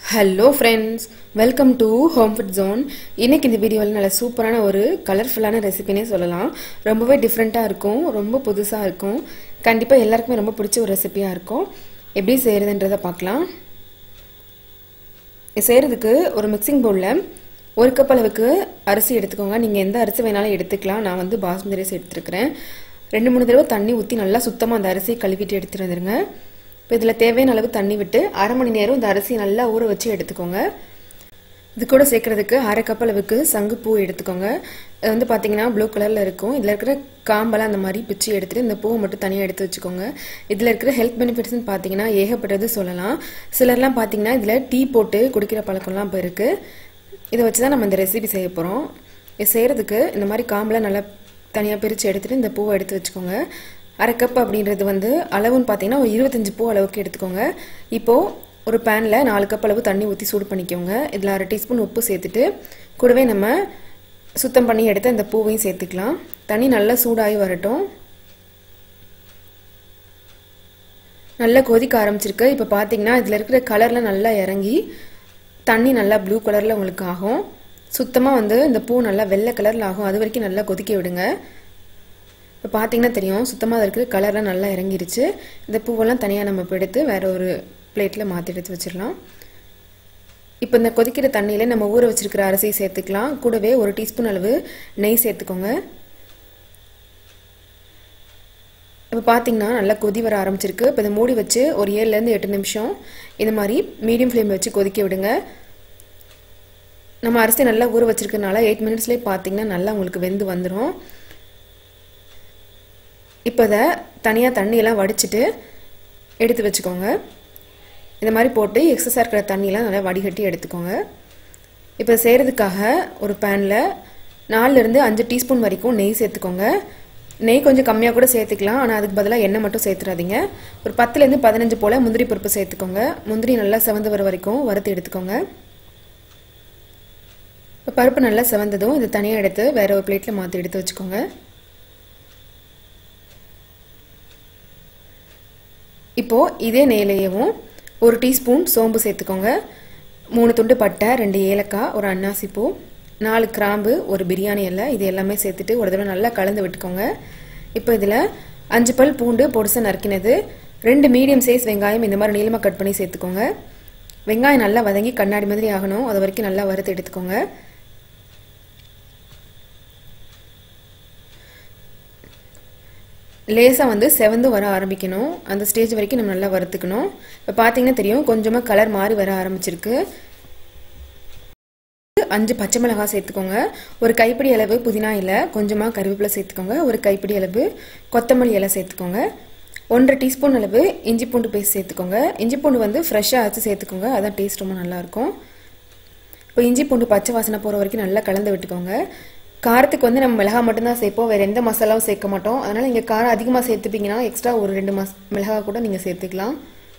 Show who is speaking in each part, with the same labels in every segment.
Speaker 1: hello friends welcome to home food zone இன்னைக்கு இந்த வீடியோவில் நல்ல சூப்பரான ஒரு கலர்ஃபுல்லான ரெசிபினே சொல்லலாம் ரொம்பவே டிஃப்ரெண்ட்டாக இருக்கும் ரொம்ப புதுசாக இருக்கும் கண்டிப்பாக எல்லாருக்குமே ரொம்ப பிடிச்ச ஒரு ரெசிபியாக இருக்கும் எப்படி செய்கிறதுன்றதை பார்க்கலாம் இது செய்கிறதுக்கு ஒரு மிக்சிங் பவுலில் ஒரு கப் அளவுக்கு அரிசி எடுத்துக்கோங்க நீங்கள் எந்த அரிசி வேணாலும் எடுத்துக்கலாம் நான் வந்து பாஸ்மதி ரைஸ் எடுத்துருக்கிறேன் ரெண்டு மூணு தடவை தண்ணி ஊற்றி நல்லா சுத்தமாக அந்த அரிசியை கழுவிட்டு எடுத்துகிட்டு வந்துடுங்க இப்போ இதில் தேவையான அளவு தண்ணி விட்டு அரை மணி நேரம் இந்த அரிசியை நல்லா ஊற வச்சு எடுத்துக்கோங்க இது கூட சேர்க்கறதுக்கு அரை கப் அளவுக்கு சங்குப்பூ எடுத்துக்கோங்க இது வந்து பார்த்தீங்கன்னா ப்ளூ கலரில் இருக்கும் இதில் இருக்கிற காம்பெல்லாம் அந்த மாதிரி பிச்சு எடுத்துகிட்டு இந்த பூவை மட்டும் தனியாக எடுத்து வச்சுக்கோங்க இதில் இருக்கிற ஹெல்த் பெனிஃபிட்ஸ்னு பார்த்தீங்கன்னா ஏகப்பட்டது சொல்லலாம் சிலர்லாம் பார்த்தீங்கன்னா இதில் டீ போட்டு குடிக்கிற பழக்கம்லாம் இப்போ இருக்குது இதை வச்சு தான் நம்ம இந்த ரெசிபி செய்ய போகிறோம் இது செய்கிறதுக்கு இந்த மாதிரி காம்பெல்லாம் நல்லா தனியாக பிரித்து எடுத்துகிட்டு இந்த பூவை எடுத்து வச்சுக்கோங்க அரை கப் அப்படின்றது வந்து அளவுன்னு பார்த்தீங்கன்னா ஒரு இருபத்தஞ்சி பூ அளவுக்கு எடுத்துக்கோங்க இப்போது ஒரு பேனில் நாலு கப் அளவு தண்ணி ஊற்றி சூடு பண்ணிக்கோங்க இதில் அரை டீஸ்பூன் உப்பு சேர்த்துட்டு கூடவே நம்ம சுத்தம் பண்ணி எடுத்து அந்த பூவையும் சேர்த்துக்கலாம் தண்ணி நல்லா சூடாகி வரட்டும் நல்லா கொதிக்க ஆரம்பிச்சிருக்கு இப்போ பார்த்தீங்கன்னா இதில் இருக்கிற கலரில் நல்லா இறங்கி தண்ணி நல்லா ப்ளூ கலரில் உங்களுக்கு ஆகும் சுத்தமாக வந்து இந்த பூ நல்லா வெள்ளை கலரில் ஆகும் அது வரைக்கும் நல்லா கொதிக்க விடுங்க இப்போ பார்த்தீங்கன்னா தெரியும் சுத்தமாக இருக்கிற கலர்லாம் நல்லா இறங்கிருச்சு இந்த பூவெல்லாம் தனியாக நம்ம இப்போ எடுத்து வேற ஒரு பிளேட்டில் மாற்றி எடுத்து வச்சிடலாம் இப்போ இந்த கொதிக்கிற தண்ணியில் நம்ம ஊற வச்சிருக்கிற அரிசி சேர்த்துக்கலாம் கூடவே ஒரு டீஸ்பூன் அளவு நெய் சேர்த்துக்கோங்க இப்போ பார்த்தீங்கன்னா நல்லா கொதி வர ஆரம்பிச்சிருக்கு இப்போ இதை மூடி வச்சு ஒரு ஏழுலேருந்து எட்டு நிமிஷம் இந்த மாதிரி மீடியம் ஃப்ளேம் வச்சு கொதிக்க விடுங்க நம்ம அரிசி நல்லா ஊற வச்சிருக்கனால எயிட் மினிட்ஸ்லேயே பார்த்தீங்கன்னா நல்லா உங்களுக்கு வெந்து வந்துடும் இப்போ இதை தனியாக தண்ணியெல்லாம் வடிச்சிட்டு எடுத்து வச்சுக்கோங்க இந்த மாதிரி போட்டு எக்ஸஸாக இருக்கிற தண்ணியெலாம் நல்லா வடிகட்டி எடுத்துக்கோங்க இப்போ செய்கிறதுக்காக ஒரு பேனில் நாலுலேருந்து அஞ்சு டீஸ்பூன் வரைக்கும் நெய் சேர்த்துக்கோங்க நெய் கொஞ்சம் கம்மியாக கூட சேர்த்துக்கலாம் ஆனால் அதுக்கு பதிலாக எண்ணெய் மட்டும் சேர்த்துறாதீங்க ஒரு பத்துலேருந்து பதினஞ்சு போல் முந்திரி பருப்பு சேர்த்துக்கோங்க முந்திரி நல்லா செவந்து வர வரைக்கும் வறுத்து எடுத்துக்கோங்க இப்போ பருப்பு நல்லா செவந்ததும் இதை தனியாக எடுத்து வேற ஒரு பிளேட்டில் மாற்றி எடுத்து வச்சுக்கோங்க இப்போது இதே நெய்லேயவும் ஒரு டீஸ்பூன் சோம்பு சேர்த்துக்கோங்க மூணு துண்டு பட்டை ரெண்டு ஏலக்காய் ஒரு அன்னாசி பூ நாலு கிராம்பு ஒரு பிரியாணி இலை இது எல்லாமே சேர்த்துட்டு ஒரு தடவை நல்லா கலந்து விட்டுக்கோங்க இப்போ இதில் அஞ்சு பல் பூண்டு பொடிசை நறுக்கினது ரெண்டு மீடியம் சைஸ் வெங்காயம் இந்த மாதிரி நீளமாக கட் பண்ணி சேர்த்துக்கோங்க வெங்காயம் நல்லா வதங்கி கண்ணாடி மாதிரி ஆகணும் அது வரைக்கும் நல்லா வறுத்து எடுத்துக்கோங்க லேசாக வந்து செவந்து வர ஆரம்பிக்கணும் அந்த ஸ்டேஜ் வரைக்கும் நம்ம நல்லா வறுத்துக்கணும் இப்போ பார்த்தீங்கன்னா தெரியும் கொஞ்சமாக கலர் மாறி வர ஆரம்பிச்சிருக்கு அஞ்சு பச்சை மிளகாய் சேர்த்துக்கோங்க ஒரு கைப்பிடி அளவு புதினா இலை கொஞ்சமாக கருவேப்பிலை சேர்த்துக்கோங்க ஒரு கைப்பிடி அளவு கொத்தமல்லி இலை சேர்த்துக்கோங்க ஒன்றரை டீஸ்பூன் அளவு இஞ்சி பூண்டு பேஸ்ட் சேர்த்துக்கோங்க இஞ்சி பூண்டு வந்து ஃப்ரெஷ்ஷாக அரைச்சி சேர்த்துக்கோங்க அதான் டேஸ்ட் ரொம்ப நல்லாயிருக்கும் இப்போ இஞ்சி பூண்டு பச்சை வாசனை போகிற வரைக்கும் நல்லா கலந்து விட்டுக்கோங்க காரத்துக்கு வந்து நம்ம மிளகா மட்டும்தான் சேர்ப்போம் வேறு எந்த மசாலாவும் சேர்க்க மாட்டோம் அதனால் நீங்கள் காரம் அதிகமாக சேர்த்துப்பீங்கன்னா எக்ஸ்ட்ரா ஒரு ரெண்டு மஸ் மிளகா கூட நீங்கள் சேர்த்துக்கலாம்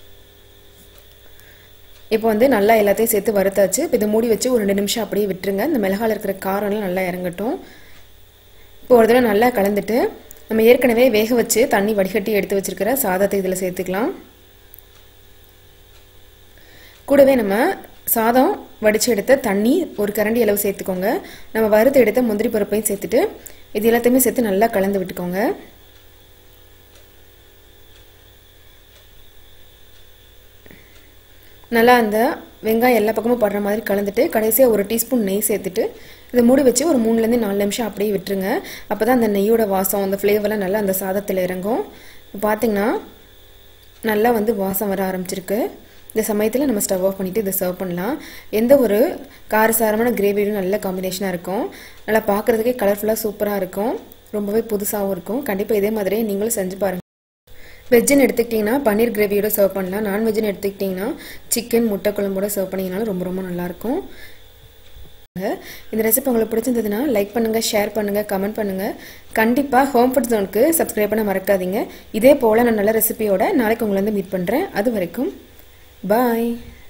Speaker 1: இப்போ வந்து நல்லா எல்லாத்தையும் சேர்த்து வறுத்தாச்சு இப்போ இதை மூடி வச்சு ஒரு ரெண்டு நிமிஷம் அப்படியே விட்டுருங்க இந்த மிளகாவில் இருக்கிற காரம்லாம் நல்லா இறங்கட்டும் இப்போ ஒரு தடவை நல்லா கலந்துட்டு நம்ம ஏற்கனவே வேக வச்சு தண்ணி வடிகட்டி எடுத்து வச்சிருக்கிற சாதத்தை இதில் சேர்த்துக்கலாம் கூடவே நம்ம சாதம் வடித்து எடுத்த தண்ணி ஒரு கரண்டி அளவு சேர்த்துக்கோங்க நம்ம வறுத்து எடுத்த முந்திரி பருப்பையும் சேர்த்துட்டு இது எல்லாத்தையுமே சேர்த்து நல்லா கலந்து விட்டுக்கோங்க நல்லா அந்த வெங்காயம் எல்லா பக்கமும் படுற மாதிரி கலந்துட்டு கடைசியாக ஒரு டீஸ்பூன் நெய் சேர்த்துட்டு இதை மூடி வச்சு ஒரு மூணுலேருந்து நாலு நிமிஷம் அப்படியே விட்டுருங்க அப்போ தான் அந்த நெய்யோட வாசம் அந்த ஃப்ளேவர்லாம் நல்லா அந்த சாதத்தில் இறங்கும் பார்த்தீங்கன்னா நல்லா வந்து வாசம் வர ஆரம்பிச்சிருக்கு இந்த சமயத்தில் நம்ம ஸ்டவ் ஆஃப் பண்ணிவிட்டு இதை சர்வ் பண்ணலாம் எந்த ஒரு காரசாரமான கிரேவியும் நல்ல காம்பினேஷனாக இருக்கும் நல்லா பார்க்குறதுக்கே கலர்ஃபுல்லாக சூப்பராக இருக்கும் ரொம்பவே புதுசாகவும் இருக்கும் கண்டிப்பாக இதே மாதிரியே நீங்களும் செஞ்சு பாருங்கள் வெஜ்ஜுன்னு எடுத்துக்கிட்டிங்கன்னா பன்னீர் கிரேவியோட சர்வ் பண்ணலாம் நான்வெஜ்னு எடுத்துக்கிட்டிங்கன்னா சிக்கன் முட்டை குழம்போட சர்வ் பண்ணிங்கனாலும் ரொம்ப ரொம்ப நல்லாயிருக்கும் இந்த ரெசிபி உங்களுக்கு பிடிச்சிருந்ததுன்னா லைக் பண்ணுங்கள் ஷேர் பண்ணுங்கள் கமெண்ட் பண்ணுங்கள் கண்டிப்பாக ஹோம் ஃபுட் ஜோனுக்கு சப்ஸ்கிரைப் பண்ண மறக்காதீங்க இதே போல் நான் நல்ல ரெசிபியோட நாளைக்கு உங்களை வந்து மீட் பண்ணுறேன் அது வரைக்கும் பாய்